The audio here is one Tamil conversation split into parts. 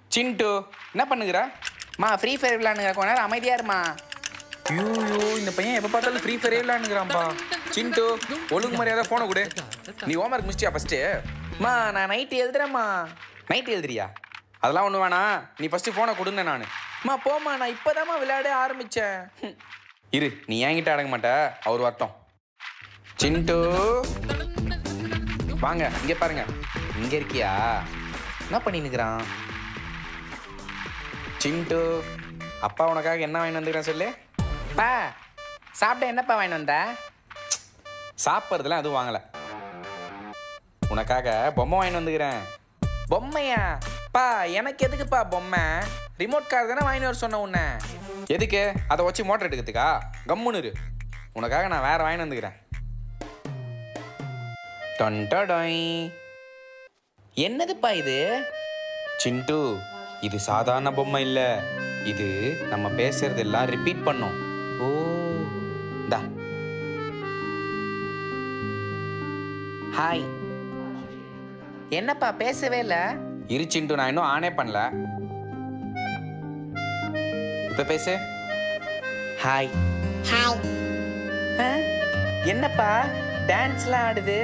சிண்டு என்ன பண்ணுகிற மா ஃப்ரீ ஃபயர் விளாண்டுங்க கொஞ்ச நேரம் அமைதியா இருமா ஐயோ இந்த பையன் எப்போ பார்த்தாலும் ஃப்ரீ ஃபயரே விளாண்டுக்கிறான்ப்பா சிண்டு ஒழுங்கு மரியாதை ஃபோனை கொடு நீ ஹோம்ஒர்க் முடிச்சியா ஃபஸ்ட்டு மா நான் நைட்டு எழுதுறேம்மா நைட் எழுதுறியா அதெல்லாம் ஒன்று வேணாம் நீ ஃபஸ்ட்டு ஃபோனை கொடுங்க நான் மா போம்மா நான் இப்போதாம்மா விளையாட ஆரம்பிச்சேன் ஹம். இரு நீ என்கிட்ட அடங்க மாட்ட அவர் வரட்டும் சிண்டு வாங்க இங்கே பாருங்க இங்க இருக்கியா என்ன பண்ணினுக்கிறான் சிண்டு அப்பா உனக்காக என்ன வாங்கி வந்துக்கிறேன் சொல்லு பா சாப்பிட என்னப்பா வாங்கிட்டு வந்த சாப்பிட்றதுலாம் எதுவும் வாங்கலை உனக்காக பொம்மை வாங்கி வந்துக்கிறேன் பொம்மையா பா எனக்கு எதுக்குப்பா பொம்மை ரிமோட் கார் தானே வாங்கிட்டு வர சொன்ன உன்னை எதுக்கு அதை வச்சு மோட்டர் எடுக்கிறதுக்கா கம்முன்னு இரு உனக்காக நான் வேற வாங்கி வந்துக்கிறேன் டொன்டொடொய். என்னதுப்பா இது சிண்டு இது சாதாரண பொம்மை இல்ல இது நம்ம பேசுறது எல்லாம் ரிப்பீட் பண்ணும் ஓ தா ஹாய் என்னப்பா பேசவே இல்லை இரு சிண்டு நான் இன்னும் ஆனே பண்ணல இப்ப பேசு ஹாய் ஹாய் ஆ? என்னப்பா டான்ஸ்லாம் ஆடுது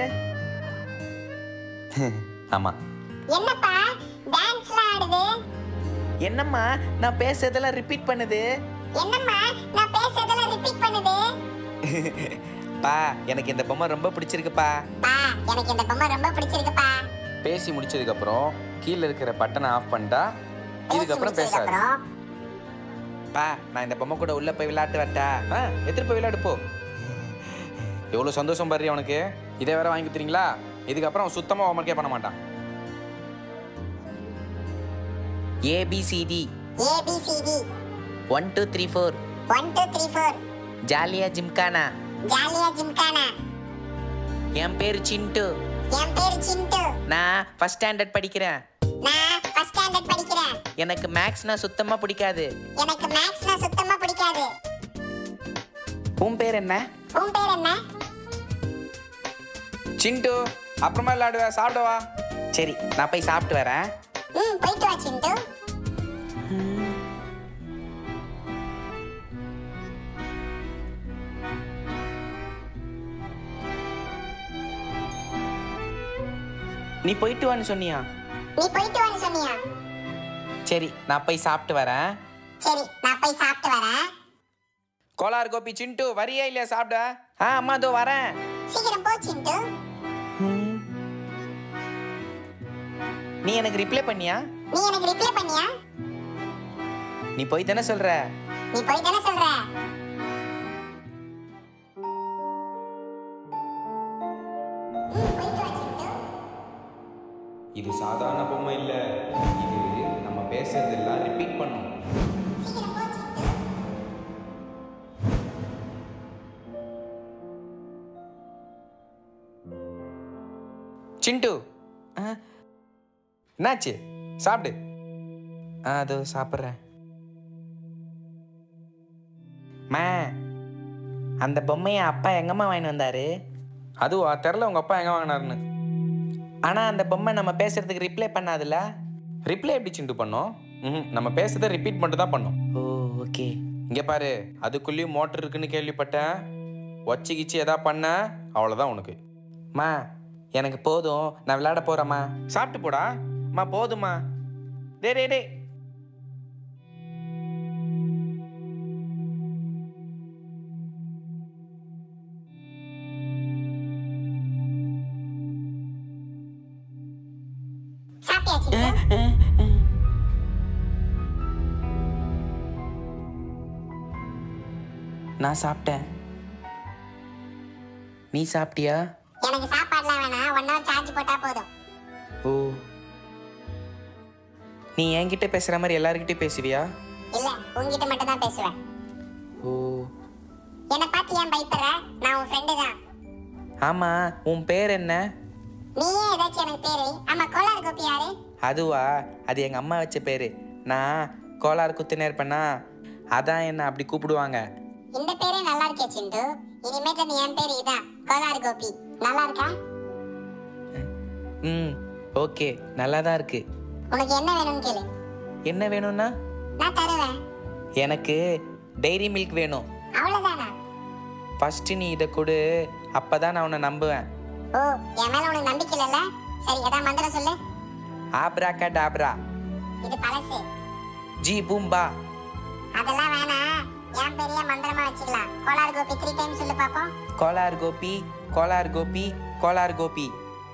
ஆமா என்னப்பா டான்ஸ்லாம் ஆடுது என்னம்மா நான் பேசுறதெல்லாம் ரிப்பீட் பண்ணுது என்னம்மா நான் பேசுறதெல்லாம் ரிப்பீட் பண்ணுது பா எனக்கு இந்த பொம்மை ரொம்ப பிடிச்சிருக்குப்பா பா எனக்கு இந்த பொம்மை ரொம்ப பிடிச்சிருக்குப்பா பேசி முடிச்சதுக்கு அப்புறம் கீழே இருக்கிற பட்டனை ஆஃப் பண்ணிட்டா இதுக்கப்புறம் பேசி பேசாது முடிச்சதுக்கப்புறம் பா நான் இந்த பொம்மை கூட உள்ள போய் விளையாட்டு வரட்டா ஆ எடுத்துட்டு போய் விளையாடு போ எவ்வளோ சந்தோஷம் பாரு அவனுக்கு இதே வேற வாங்கி கொடுத்துறீங்களா இதுக்கப்புறம் அவன் சுத்தமாக ஹோம்ஒர்க்கே பண்ண மாட்டான் A B C D A B C D one two three four one two three four ஜாலியா ஜிம்கானா ஜாலியா ஜிம்கானா என் பேர் சிண்டு என் பேர் சிண்டு நான் ஃபர்ஸ்ட் ஸ்டாண்டர்ட் படிக்கிறேன் நான் ஃபர்ஸ்ட் ஸ்டாண்டர்ட் படிக்கிறேன் எனக்கு மேக்ஸ்னா சுத்தமா பிடிக்காது எனக்கு மேக்ஸ்னா சுத்தமா பிடிக்காது உன் பேர் என்ன உன் பேர் என்ன சிண்டு அப்புறமா விளையாடுவா சாப்பிடவா சரி நான் போய் சாப்பிட்டு வரேன் ம் போயிட்டு வா சிண்டு நீ போயிட்டு வான்னு சொன்னியா நீ போயிட்டு வான்னு சொன்னியா சரி நான் போய் சாப்பிட்டு வரேன் சரி நான் போய் சாப்பிட்டு வரேன் கோலார் கோபி சிண்டு வரியா இல்லையா சாப்பிட ஆ அம்மா அதோ வரேன் சீக்கிரம் போ சிண்டு நீ எனக்கு ரிப்ளை பண்ணியா நீ எனக்கு ரிப்ளை பண்ணியா நீ போய் தானே சொல்ற நீ போய் தானே சொல்ற ம் போயிட்டு வா சிண்டு இது சாதாரண பொம்மை இல்ல இது நம்ம பேசுறதெல்லாம் ரிப்பீட் பண்ணும் சீக்கிரம் போ சிண்டு சிண்டு ஆ, என்னாச்சு சாப்பிடு ஆ அதோ சாப்பிட்றேன் மா அந்த பொம்மையை அப்பா எங்கம்மா வாங்கிட்டு வந்தாரு அதுவா தெரில உங்க அப்பா எங்க வாங்கினாருன்னு ஆனா அந்த பொம்மை நம்ம பேசுறதுக்கு ரிப்ளை பண்ணாதுல்ல ரிப்ளை எப்படி சிண்டு பண்ணோம் ம்ஹும். நம்ம பேசுறதை ரிப்பீட் மட்டும் தான் பண்ணோம் ஓ ஓகே இங்க பாரு அதுக்குள்ளேயும் மோட்டர் இருக்குன்னு கேள்விப்பட்டேன் வச்சு கிச்சு எதா பண்ண அவ்வளோதான் உனக்கு மா எனக்கு போதும் நான் விளையாட போறேம்மா சாப்பிட்டு போடா மா போதுமா டே டே டே சாப்பிட்டியா சிண்டு நான் சாப்பிட்டேன் நீ சாப்பிட்டியா எனக்கு சாப்பாடுலாம் வேணாம் ஒன் ஹவர் சார்ஜ் போட்டா போதும் ஓ நீ என்கிட்ட பேசுற மாதிரி எல்லார்கிட்டயும் பேசுவியா இல்ல உன்கிட்ட மட்டும் தான் பேசுவேன் ஓ என்னை பார்த்து ஏன் பயப்படுற நான் உன் ஃப்ரெண்டு தான் ஆமா உன் பேர் என்ன நீயே ஏதாச்சும் எனக்கு பேரு ஆமா கோலார் கோபி யாரு அதுவா அது எங்க அம்மா வச்ச பேரு நான் கோளாறு குத்துனே இருப்பேனா அதான் என்ன அப்படி கூப்பிடுவாங்க இந்த பேரே நல்லா இருக்கே சிண்டு இனிமேட்டு நீ என் பேரு இதான் கோலார் கோபி நல்லா இருக்கா ம் ஓகே நல்லா தான் இருக்கு உனக்கு என்ன வேணும்னு கேளு என்ன வேணும்னா நான் தருவேன் எனக்கு டைரி மில்க் வேணும் அவ்வளவுதானா ஃபஸ்ட்டு நீ இதை கொடு அப்போ தான் நான் உன்னை நம்புவேன் ஓ என் மேல உனக்கு நம்பிக்கை இல்லைல்ல சரி ஏதாவது மந்திரம் சொல்லு ஆப்ராக்கா டாப்ரா இது பழசு ஜி பூம்பா அதெல்லாம் வேணாம் என் பெரிய மந்திரமா வச்சுக்கலாம் கோலார் கோபி த்ரீ டைம் சொல்லு பாப்போம் Kolar Gopi Kolar Gopi Kolar Gopi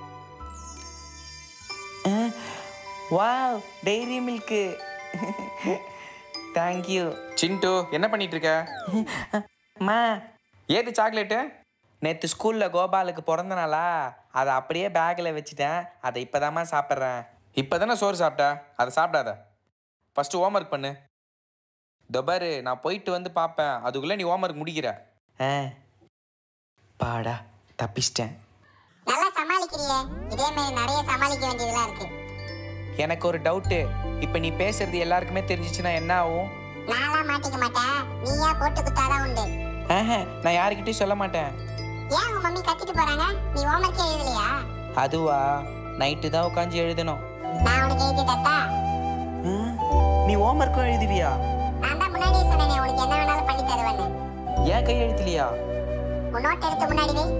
wow dairy milk thank you Chintu என்ன பண்ணிட்டு இருக்க மா ஏது சாக்லேட்டு நேற்று ஸ்கூலில் கோபாலுக்கு பிறந்த நாளா அதை அப்படியே பேக்கில் வச்சுட்டேன் அதை இப்போதாம்மா சாப்பிட்றேன் இப்போ தானே சோறு சாப்பிட்ட அதை சாப்பிடாத ஃபஸ்ட்டு ஹோம்ஒர்க் பண்ணு தொபாரு நான் போயிட்டு வந்து பார்ப்பேன் அதுக்குள்ளே நீ ஹோம்ஒர்க் முடிக்கிற ஆ பாடா தப்பிச்சிட்டேன் நல்லா சமாளிக்கிறியே இதே மாதிரி நிறைய சமாளிக்க வேண்டியதெல்லாம் இருக்கு எனக்கு ஒரு டவுட்டு இப்போ நீ பேசுறது எல்லாருக்குமே தெரிஞ்சிச்சுன்னா என்ன ஆகும் நான்லாம் மாட்டிக்க மாட்டேன் நீயா போட்டு குத்தாதான் உண்டு ஆஹா நான் யாருக்கிட்டையும் சொல்ல மாட்டேன் ஏன் உங்க மம்மி கத்திட்டு போறாங்க நீ ஹோம்ஒர்க்கே எழுதலையா அதுவா நைட்டு தான் உட்காந்து எழுதணும் நான் உனக்கு எழுதி தட்டா ஆ, நீ ஹோம்ஒர்க்கும் எழுதுவியா நான் தான் முன்னாடியே சொன்னேனே உனக்கு என்ன வேணாலும் பண்ணி தருவேன்னு ஏன் கை எழுதலையா உன் நோட் எடுத்து முன்னாடி வை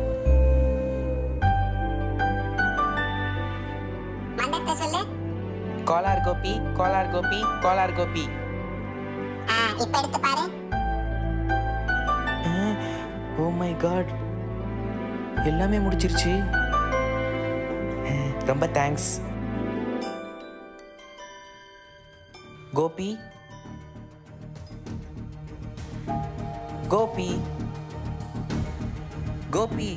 மந்திரத்தை சொல்லு கோலார் கோபி கோலார் கோபி கோலார் கோபி ஆ இப்ப எடுத்து பாரு ஓ மை காட் எல்லாமே முடிச்சிருச்சு ரொம்ப தேங்க்ஸ் கோபி கோபி கோபி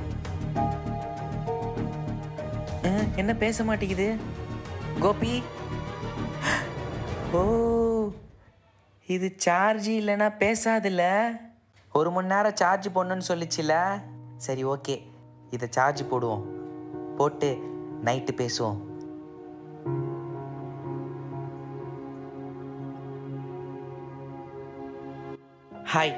அஹ், என்ன பேச மாட்டேங்குது கோபி ஓ இது சார்ஜ் இல்லைன்னா பேசாதுல்ல ஒரு மணி நேரம் சார்ஜ் போடணும்னு சொல்லிச்சுல சரி ஓகே இதை சார்ஜ் போடுவோம் போட்டு நைட்டு பேசுவோம் hi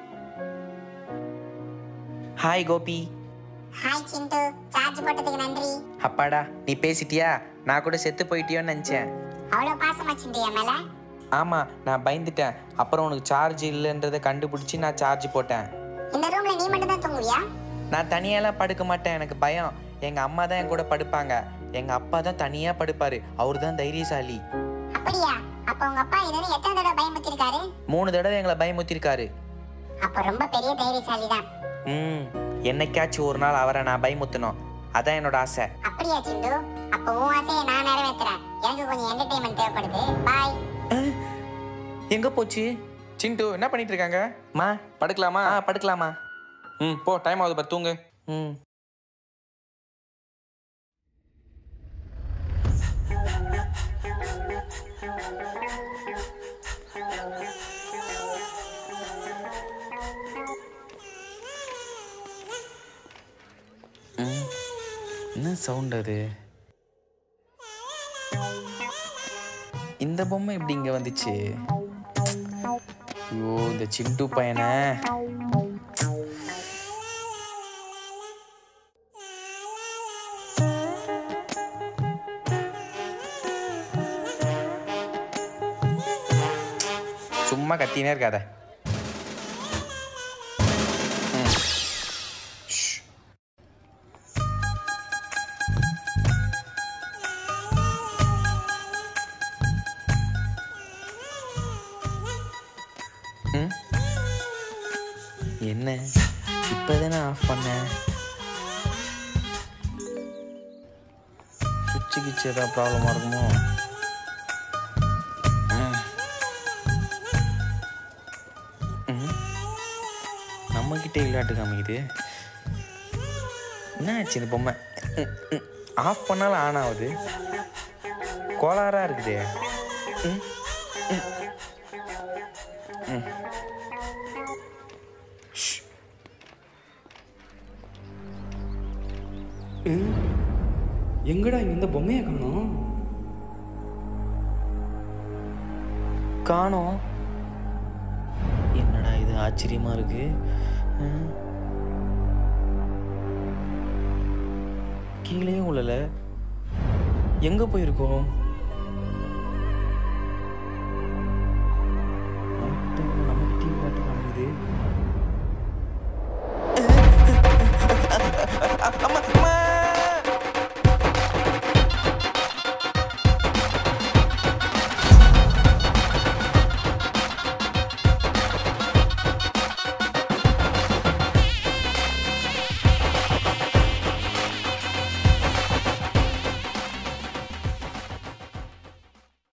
hi Gopi hi Chintu charge போட்டதுக்கு நன்றி அப்பாடா நீ பேசிட்டியா நான் கூட செத்து போயிட்டியோன்னு நினச்சேன் அவ்வளவு பாசமா சிண்டு என் மேல ஆமாம் நான் பயந்துட்டேன் அப்புறம் உனக்கு சார்ஜ் இல்லைன்றதை கண்டுபிடிச்சி நான் சார்ஜ் போட்டேன் இந்த ரூம்ல நீ மட்டும் தான் தூங்குவியா நான் தனியாலாம் படுக்க மாட்டேன் எனக்கு பயம் எங்கள் அம்மா தான் என் கூட படுப்பாங்க எங்கள் அப்பா தான் தனியாக படுப்பார் அவர் தான் தைரியசாலி அப்படியா அப்ப உங்க அப்பா இதுவரை எத்தனை தடவை பயமுத்திருக்காரு மூணு தடவை எங்களை பயமுத்திருக்காரு அப்ப ரொம்ப பெரிய தைரியசாலி தான் ம் என்னைக்காச்சும் ஒரு நாள் அவரை நான் பயமுத்தணும் அதான் என்னோட ஆசை அப்படியா சிண்டு அப்ப உன் ஆசையை நான் நிறைவேத்துறேன் எனக்கு கொஞ்சம் என்டர்டைன்மெண்ட் தேவைப்படுது பாய் எங்கே போச்சு சிண்டு என்ன பண்ணிட்டு இருக்காங்க மா படுக்கலாமா ஆ படுக்கலாமா ம் போ டைம் ஆகுது பாரு தூங்கு ம் ம். என்ன சவுண்ட் அது இந்த பொம்மை எப்படி இங்க வந்துச்சு ஐயோ இந்த சிண்டு பையனை சும்மா கத்தினே இருக்காத ம். ஷ். ம். என்ன இப்பதானே ஆஃப் பண்ணேன் சுவிட்சு கிச்சு ஏதாவது ப்ராப்ளமாக இருக்குமோ ம். ம். நம்மக்கிட்டே விளையாட்டு காமிக்குது என்ன ஆச்சு இந்த பொம்மை ஆஃப் பண்ணாலும் ஆன் ஆகுது கோளாறாக இருக்குதே ம். ம். ம். ஷ். ம். எங்கடா இங்க இந்த பொம்மையை காணோம் காணோம் என்னடா இது ஆச்சரியமா இருக்கு ம். கீழே உள்ளல எங்க போயிருக்கோம்